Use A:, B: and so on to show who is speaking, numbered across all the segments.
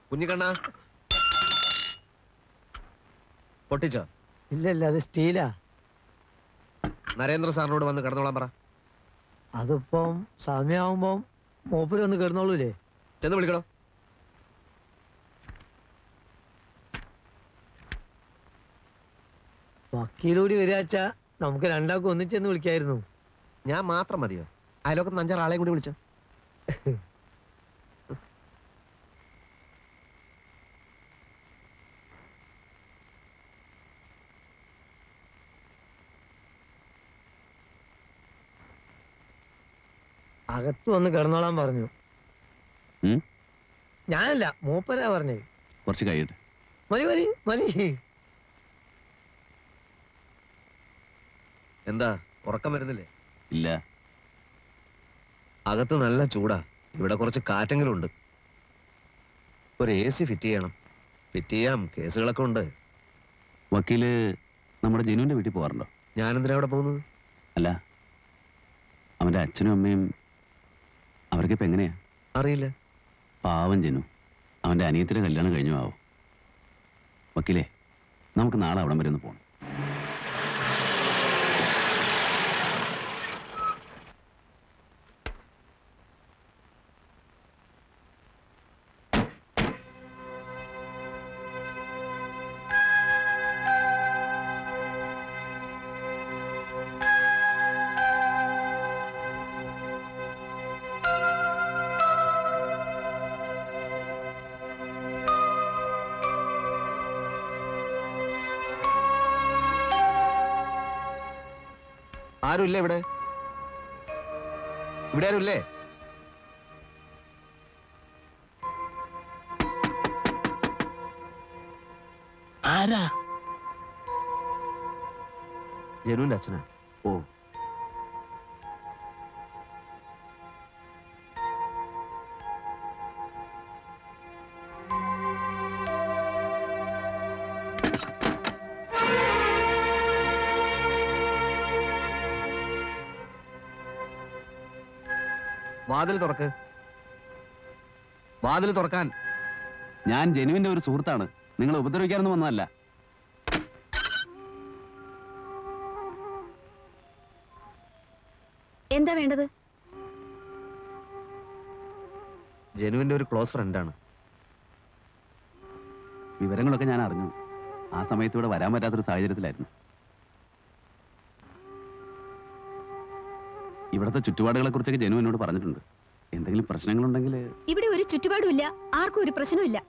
A: കുഞ്ഞിക്കണ്ണ പൊട്ടിച്ചോ
B: ഇല്ല ഇല്ല അത് സ്റ്റീലാ
A: നരേന്ദ്ര സാറിനോട് വന്ന് കിടന്നോളാൻ പറ
B: അതിപ്പം സമയമാകുമ്പം മൂപ്പര് ഒന്ന് കിടന്നോളൂലേ
A: ചെന്ന് വിളിക്കണോ
B: വക്കീലൂടി വരികച്ച നമുക്ക് രണ്ടാൾക്കും ഒന്നിച്ചെന്ന് വിളിക്കായിരുന്നു
A: ഞാൻ മാത്രം മതിയോ അയലോക്കത്ത് അഞ്ചാറ് ആളെയും കൂടി വിളിച്ച
B: അകത്ത് വന്ന് കിടന്നോളാൻ പറഞ്ഞു
C: ഉം?
B: ഞാനല്ല മൂപ്പരാ പറഞ്ഞേ
C: കുറച്ച് കഴിയട്ടെ
B: മതി മതി മതി
A: എന്താ ഉറക്കം വരുന്നില്ലേ
C: ഇല്ല
A: അകത്ത് നല്ല ചൂടാ ഇവിടെ കുറച്ച് കാറ്റെങ്കിലും ഉണ്ട് ഒരു എ സി ഫിറ്റ് ചെയ്യണം ഫിറ്റ് ചെയ്യാം കേസുകളൊക്കെ ഉണ്ട്
C: വക്കീല് നമ്മുടെ ജനുവിന്റെ വീട്ടിൽ പോകാറുണ്ടോ
A: ഞാനെന്തിനാ അവിടെ പോകുന്നത്
C: അല്ല അവന്റെ അച്ഛനും അമ്മയും അവർക്ക് ഇപ്പൊ എങ്ങനെയാ
A: അറിയില്ല
C: പാവം ജനു അവന്റെ അനിയത്തിന്റെ കല്യാണം കഴിഞ്ഞു ആവോ വക്കീലേ നമുക്ക് നാളെ അവിടം വരെ ഒന്ന് പോകണം
A: ആരുമില്ലേ ഇവിടെ ഇവിടെ ആരുമില്ലേ
B: ആരാ
A: ജനുവിന്റെ അച്ഛനാ
C: ഓ
A: വാതിൽ തുറക്ക് വാതിൽ തുറക്കാൻ
C: ഞാൻ ജനുവിന്റെ ഒരു സുഹൃത്താണ് നിങ്ങൾ ഉപദ്രവിക്കാനൊന്നും വന്നതല്ല
D: എന്താ വേണ്ടത്
A: ജനുവിന്റെ ഒരു ക്ലോസ് ഫ്രണ്ടാണ്
C: വിവരങ്ങളൊക്കെ ഞാൻ അറിഞ്ഞു ആ സമയത്ത് ഇവിടെ വരാൻ പറ്റാത്തൊരു സാഹചര്യത്തിലായിരുന്നു ഇവിടുത്തെ ചുറ്റുപാടുകളെ കുറിച്ചൊക്കെ ജനു എന്നോട് പറഞ്ഞിട്ടുണ്ട് എന്തെങ്കിലും പ്രശ്നങ്ങളുണ്ടെങ്കിൽ
D: ഇവിടെ ഒരു ചുറ്റുപാടുമില്ല ആർക്കും ഒരു പ്രശ്നമില്ല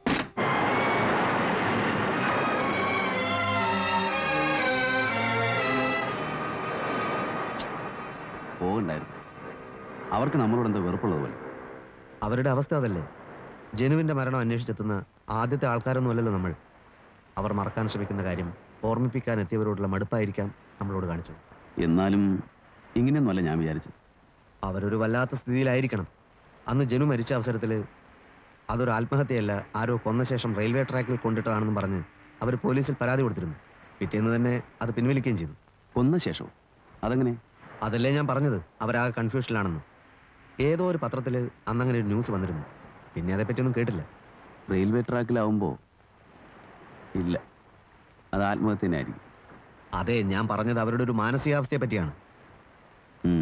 C: പോകണ്ടായിരുന്നു അവർക്ക് നമ്മളോട് എന്താ വെറുപ്പുള്ളത് പോലെ
A: അവരുടെ അവസ്ഥ അതല്ലേ ജനുവിന്റെ മരണം അന്വേഷിച്ചെത്തുന്ന ആദ്യത്തെ ആൾക്കാരൊന്നും അല്ലല്ലോ നമ്മൾ അവർ മറക്കാൻ ശ്രമിക്കുന്ന കാര്യം ഓർമ്മിപ്പിക്കാൻ എത്തിയവരോടുള്ള മടുപ്പായിരിക്കാം നമ്മളോട് കാണിച്ചത്
C: എന്നാലും ഇങ്ങനെയൊന്നുമല്ല ഞാൻ വിചാരിച്ചത്
A: അവരൊരു വല്ലാത്ത സ്ഥിതിയിലായിരിക്കണം അന്ന് ജനു മരിച്ച അവസരത്തിൽ അതൊരു ആത്മഹത്യയല്ല ആരോ കൊന്ന ശേഷം റെയിൽവേ ട്രാക്കിൽ കൊണ്ടിട്ടതാണെന്നും പറഞ്ഞ് അവർ പോലീസിൽ പരാതി കൊടുത്തിരുന്നു പിറ്റേന്ന് തന്നെ അത് പിൻവലിക്കുകയും ചെയ്തു
C: കൊന്ന ശേഷവും അതെങ്ങനെ
A: അതല്ലേ ഞാൻ പറഞ്ഞത് അവരാകെ കൺഫ്യൂഷനിലാണെന്ന് ഏതോ ഒരു പത്രത്തിൽ അന്നങ്ങനെ ഒരു ന്യൂസ് വന്നിരുന്നു പിന്നെ അതേപ്പറ്റിയൊന്നും കേട്ടില്ല
C: റെയിൽവേ ട്രാക്കിലാവുമ്പോൾ ഇല്ല അത് ആത്മഹത്യ തന്നെ ആയിരിക്കും
A: അതെ ഞാൻ പറഞ്ഞത് അവരുടെ ഒരു മാനസികാവസ്ഥയെ പറ്റിയാണ്
C: ഉം.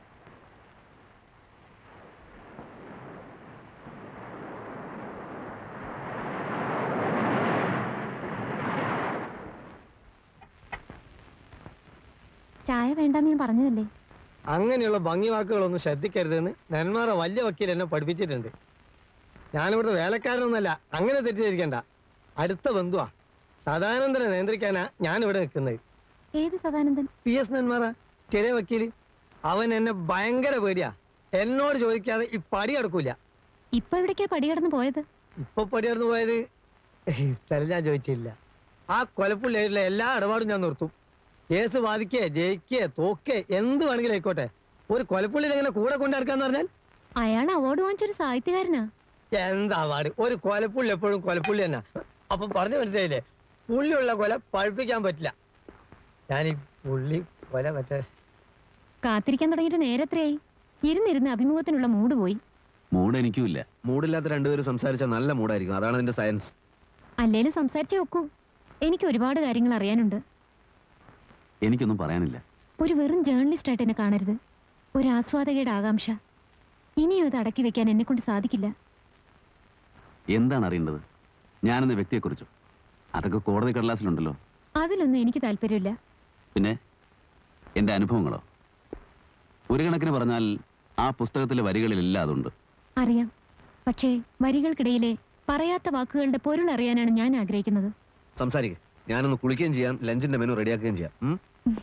D: ചായ വേണ്ടെന്ന് ഞാൻ പറഞ്ഞതല്ലേ
B: അങ്ങനെയുള്ള ഭംഗി വാക്കുകളൊന്നും ശ്രദ്ധിക്കരുതെന്ന് നെന്മാറ വലിയ വക്കീൽ എന്നെ പഠിപ്പിച്ചിട്ടുണ്ട് ഞാനിവിടുത്തെ വേലക്കാരനൊന്നല്ല അങ്ങനെ തെറ്റിദ്ധരിക്കണ്ട അടുത്ത ബന്ധുവാ സദാനന്ദനെ നിയന്ത്രിക്കാനാ ഞാനിവിടെ നിൽക്കുന്നത്
D: ഏത് സദാനന്ദൻ
B: പി എസ് നെന്മാറ ചെറിയ വക്കീല് അവൻ എന്നെ ഭയങ്കര പേടിയാ എന്നോട് ചോദിക്കാതെ ഈ പടി അടക്കൂല
D: ഇപ്പൊ എവിടേക്കാ പടികടന്ന് പോയത്
B: ഇപ്പൊ പടിയടന്ന് പോയത് ഈ സ്ഥലം ഞാൻ ചോദിച്ചില്ല ആ കൊലപ്പുള്ളിയായിട്ടുള്ള എല്ലാ ഇടപാടും ഞാൻ നിർത്തും കേസ് ബാധിക്കേ ജയിക്കേ തോക്കേ എന്ത് വേണമെങ്കിലും ആയിക്കോട്ടെ ഒരു കൊലപ്പുള്ളിയിൽ എങ്ങനെ കൂടെ കൊണ്ടു നടക്കാന്ന് പറഞ്ഞാൽ
D: അയാൾ അവാർഡ് വാങ്ങിച്ചൊരു സാഹിത്യകാരനാ
B: എന്താ പാട് ഒരു കൊലപ്പുള്ളി എപ്പോഴും കൊലപ്പുള്ളി തന്നെ അപ്പൊ പറഞ്ഞു മനസ്സിലായില്ലേ പുള്ളിയുള്ള കൊല പഴുപ്പിക്കാൻ പറ്റില്ല ഞാൻ ഈ പുള്ളി കൊല മറ്റേ
D: കാത്തിരിക്കാൻ തുടങ്ങിയിട്ട് നേരത്രയായി ഇരുന്നിരുന്ന് അഭിമുഖത്തിനുള്ള മൂഡ് പോയി
C: മൂഡ് എനിക്കും ഇല്ല
A: മൂടില്ലാത്ത രണ്ടുപേരും സംസാരിച്ചാൽ നല്ല മൂടായിരിക്കും അതാണ് അതിന്റെ സയൻസ്
D: അല്ലേലും സംസാരിച്ചേ ഒക്കൂ എനിക്ക് ഒരുപാട് കാര്യങ്ങൾ അറിയാനുണ്ട്
C: എനിക്കൊന്നും പറയാനില്ല
D: ഒരു വെറും ജേർണലിസ്റ്റ് ആയിട്ട് എന്നെ കാണരുത് ഒരു ആസ്വാദകയുടെ ആകാംക്ഷ ഇനിയും ഇത് അടക്കി വെക്കാൻ എന്നെ കൊണ്ട് സാധിക്കില്ല
C: എന്താണ് അറിയേണ്ടത് ഞാനെന്ന വ്യക്തിയെക്കുറിച്ചോ അതൊക്കെ കോടതി കടലാസിലുണ്ടല്ലോ
D: അതിലൊന്നും എനിക്ക് താല്പര്യമില്ല
C: പിന്നെ എൻ്റെ അനുഭവങ്ങളോ ഒരു കണക്കിന് പറഞ്ഞാൽ ആ പുസ്തകത്തിലെ വരികളിലെല്ലാം അതുണ്ട്
D: അറിയാം പക്ഷേ വരികൾക്കിടയിലെ പറയാത്ത വാക്കുകളുടെ പൊരുൾ അറിയാനാണ് ഞാൻ ആഗ്രഹിക്കുന്നത്
A: സംസാരിക്കുക ഞാനൊന്ന് കുളിക്കുകയും ചെയ്യാം ലഞ്ചിന്റെ മെനു റെഡിയാക്കുകയും ചെയ്യാം ഉം?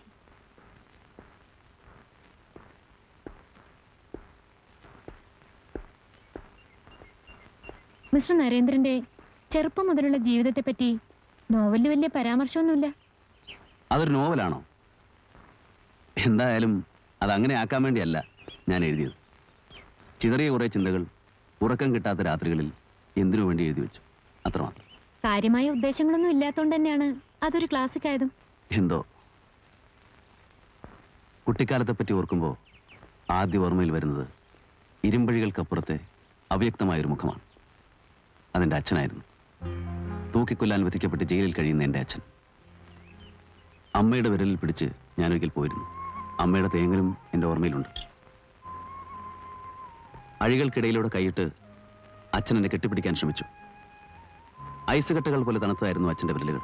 D: മിസ്റ്റർ നരേന്ദ്രന്റെ ചെറുപ്പം മുതലുള്ള ജീവിതത്തെപ്പറ്റി നോവലിൽ വലിയ പരാമർശമൊന്നുമില്ല
C: അതൊരു നോവലാണോ എന്തായാലും അത് അങ്ങനെ ആക്കാൻ വേണ്ടിയല്ല ഞാൻ എഴുതിയത് ചിതറിയ കുറേ ചിന്തകൾ ഉറക്കം കിട്ടാത്ത രാത്രികളിൽ എന്തിനു വേണ്ടി എഴുതി വെച്ചു അത്രമാത്രം
D: കാര്യമായ ഉദ്ദേശങ്ങളൊന്നും ഇല്ലാത്തതുകൊണ്ട് തന്നെയാണ് അതൊരു ക്ലാസിക് ആയതും
C: എന്തോ കുട്ടിക്കാലത്തെ പറ്റി ഓർക്കുമ്പോൾ ആദ്യ ഓർമ്മയിൽ വരുന്നത് ഇരുമ്പഴികൾക്കപ്പുറത്തെ അവ്യക്തമായൊരു മുഖമാണ് അതെൻ്റെ അച്ഛനായിരുന്നു തൂക്കിക്കൊല്ലാൻ വിധിക്കപ്പെട്ട് ജയിലിൽ കഴിയുന്ന എൻ്റെ അച്ഛൻ അമ്മയുടെ വിരലിൽ പിടിച്ച് ഞാനൊരിക്കൽ പോയിരുന്നു അമ്മയുടെ തേങ്ങലും എൻ്റെ ഓർമ്മയിലുണ്ട് അഴികൾക്കിടയിലൂടെ കൈയിട്ട് അച്ഛൻ എന്നെ കെട്ടിപ്പിടിക്കാൻ ശ്രമിച്ചു ഐസ് കട്ടകൾ പോലെ തണുത്തതായിരുന്നു അച്ഛൻ്റെ വിരലുകൾ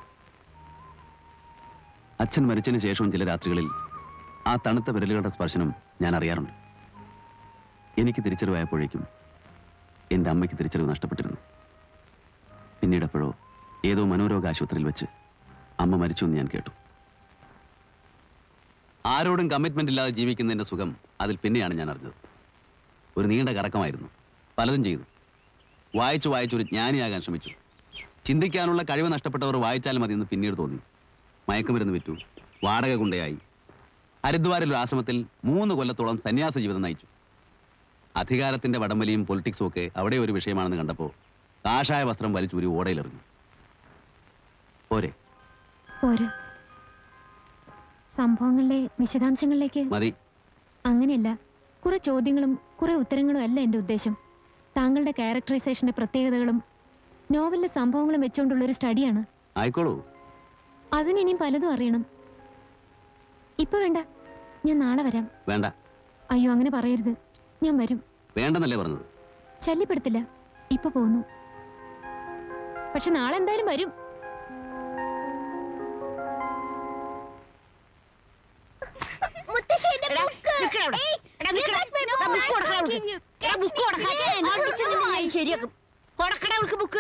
C: അച്ഛൻ മരിച്ചതിന് ശേഷവും ചില രാത്രികളിൽ ആ തണുത്ത വിരലുകളുടെ സ്പർശനം ഞാൻ അറിയാറുണ്ട് എനിക്ക് തിരിച്ചറിവായപ്പോഴേക്കും എൻ്റെ അമ്മയ്ക്ക് തിരിച്ചറിവ് നഷ്ടപ്പെട്ടിരുന്നു പിന്നീട് എപ്പോഴോ ഏതോ മനോരോഗ ആശുപത്രിയിൽ വെച്ച് അമ്മ മരിച്ചു എന്ന് ഞാൻ കേട്ടു ആരോടും കമ്മിറ്റ്മെന്റ് ഇല്ലാതെ ജീവിക്കുന്നതിന്റെ സുഖം അതിൽ പിന്നെയാണ് ഞാൻ അറിഞ്ഞത് ഒരു നീണ്ട കറക്കമായിരുന്നു പലതും ചെയ്തു വായിച്ചു വായിച്ചു ഒരു ജ്ഞാനിയാകാൻ ശ്രമിച്ചു ചിന്തിക്കാനുള്ള കഴിവ് നഷ്ടപ്പെട്ടവർ വായിച്ചാൽ മതി എന്ന് പിന്നീട് തോന്നി മയക്കുമരുന്ന് വിറ്റു വാടക കൊണ്ടയായി ഹരിദ്വാരിൽ ഒരു ആശ്രമത്തിൽ മൂന്ന് കൊല്ലത്തോളം സന്യാസ ജീവിതം നയിച്ചു അധികാരത്തിന്റെ വടംവലിയും പൊളിറ്റിക്സും ഒക്കെ അവിടെ ഒരു വിഷയമാണെന്ന് കണ്ടപ്പോൾ കാഷായ വസ്ത്രം വലിച്ചൂരി ഓടയിലെറിഞ്ഞു പോരെ
D: പോര് സംഭവങ്ങളിലെ വിശദാംശങ്ങളിലേക്ക്
C: മതി
D: അങ്ങനെയല്ല കുറെ ചോദ്യങ്ങളും കുറെ ഉത്തരങ്ങളും അല്ല എൻ്റെ ഉദ്ദേശം താങ്കളുടെ ക്യാരക്ടറൈസേഷന്റെ പ്രത്യേകതകളും നോവലിലെ സംഭവങ്ങളും വെച്ചുകൊണ്ടുള്ള ഒരു സ്റ്റഡിയാണ്
C: ആയിക്കോളൂ
D: അതിന് ഇനിയും പലതും അറിയണം ഇപ്പൊ വേണ്ട ഞാൻ നാളെ വരാം
C: വേണ്ട
D: അയ്യോ അങ്ങനെ പറയരുത് ഞാൻ വരും
C: വേണ്ടെന്നല്ലേ പറഞ്ഞത്
D: ശല്യപ്പെടുത്തില്ല ഇപ്പൊ പോന്നു പക്ഷെ നാളെ എന്തായാലും വരും
E: ബുക്ക്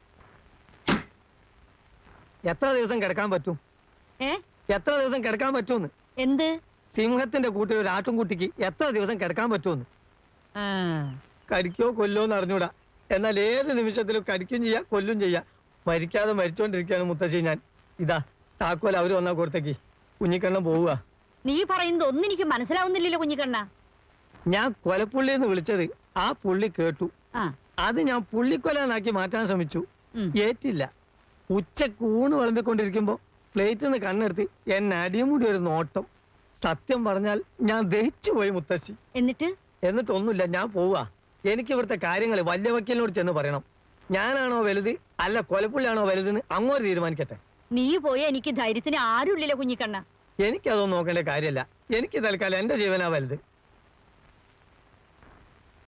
B: എത്ര ദിവസം കിടക്കാൻ പറ്റും
E: ഏ?
B: എത്ര ദിവസം കിടക്കാൻ പറ്റുമെന്ന്
E: എന്ത്
B: സിംഹത്തിന്റെ കൂട്ടിൽ ഒരു ആട്ടുംകുട്ടിക്ക് എത്ര ദിവസം കിടക്കാൻ പറ്റുമെന്ന് കടിക്കോ കൊല്ലോ എന്ന് അറിഞ്ഞൂടാ എന്നാൽ ഏത് നിമിഷത്തിലും കടിക്കും ചെയ്യാ കൊല്ലും ചെയ്യാ മരിക്കാതെ മരിച്ചോണ്ടിരിക്കുകയാണ് മുത്തശ്ശി ഞാൻ ഇതാ താക്കോൽ അവര് വന്നാ കൊടുത്തേക്ക് കുഞ്ഞിക്കണ്ണം പോവുക
E: നീ പറയുന്നത് ഒന്നും എനിക്ക് മനസ്സിലാവുന്നില്ലല്ലോ കുഞ്ഞിക്കണ്ണ
B: ഞാൻ കൊലപ്പുള്ളി എന്ന് വിളിച്ചത് ആ പുള്ളി കേട്ടു
E: ആ.
B: അത് ഞാൻ പുള്ളിക്കൊലാനാക്കി മാറ്റാൻ ശ്രമിച്ചു
E: ഉം.
B: ഏറ്റില്ല ഉച്ചക്ക് ഊണ് വിളമ്പിക്കൊണ്ടിരിക്കുമ്പോ പ്ലേറ്റിൽ നിന്ന് കണ്ണെടുത്ത് എന്നെ അടിയും കൂടി ഒരു നോട്ടം സത്യം പറഞ്ഞാൽ ഞാൻ ദഹിച്ചു പോയി മുത്തശ്ശി
E: എന്നിട്ട്
B: എന്നിട്ടൊന്നുമില്ല ഞാൻ പോവാ എനിക്ക് ഇവിടുത്തെ കാര്യങ്ങൾ വലിയ വക്കീലിനോട് ചെന്ന് പറയണം ഞാനാണോ വലുത് അല്ല കൊലപ്പുള്ളിയാണോ വലുതെന്ന് അങ്ങോട്ട് തീരുമാനിക്കട്ടെ
E: നീ പോയ എനിക്ക് ധൈര്യത്തിന് ആരുമില്ലല്ലോ കുഞ്ഞിക്കണ്ണ
B: എനിക്കതൊന്നും നോക്കേണ്ട കാര്യമല്ല എനിക്ക് തൽക്കാലം എന്റെ ജീവനാ വലുത്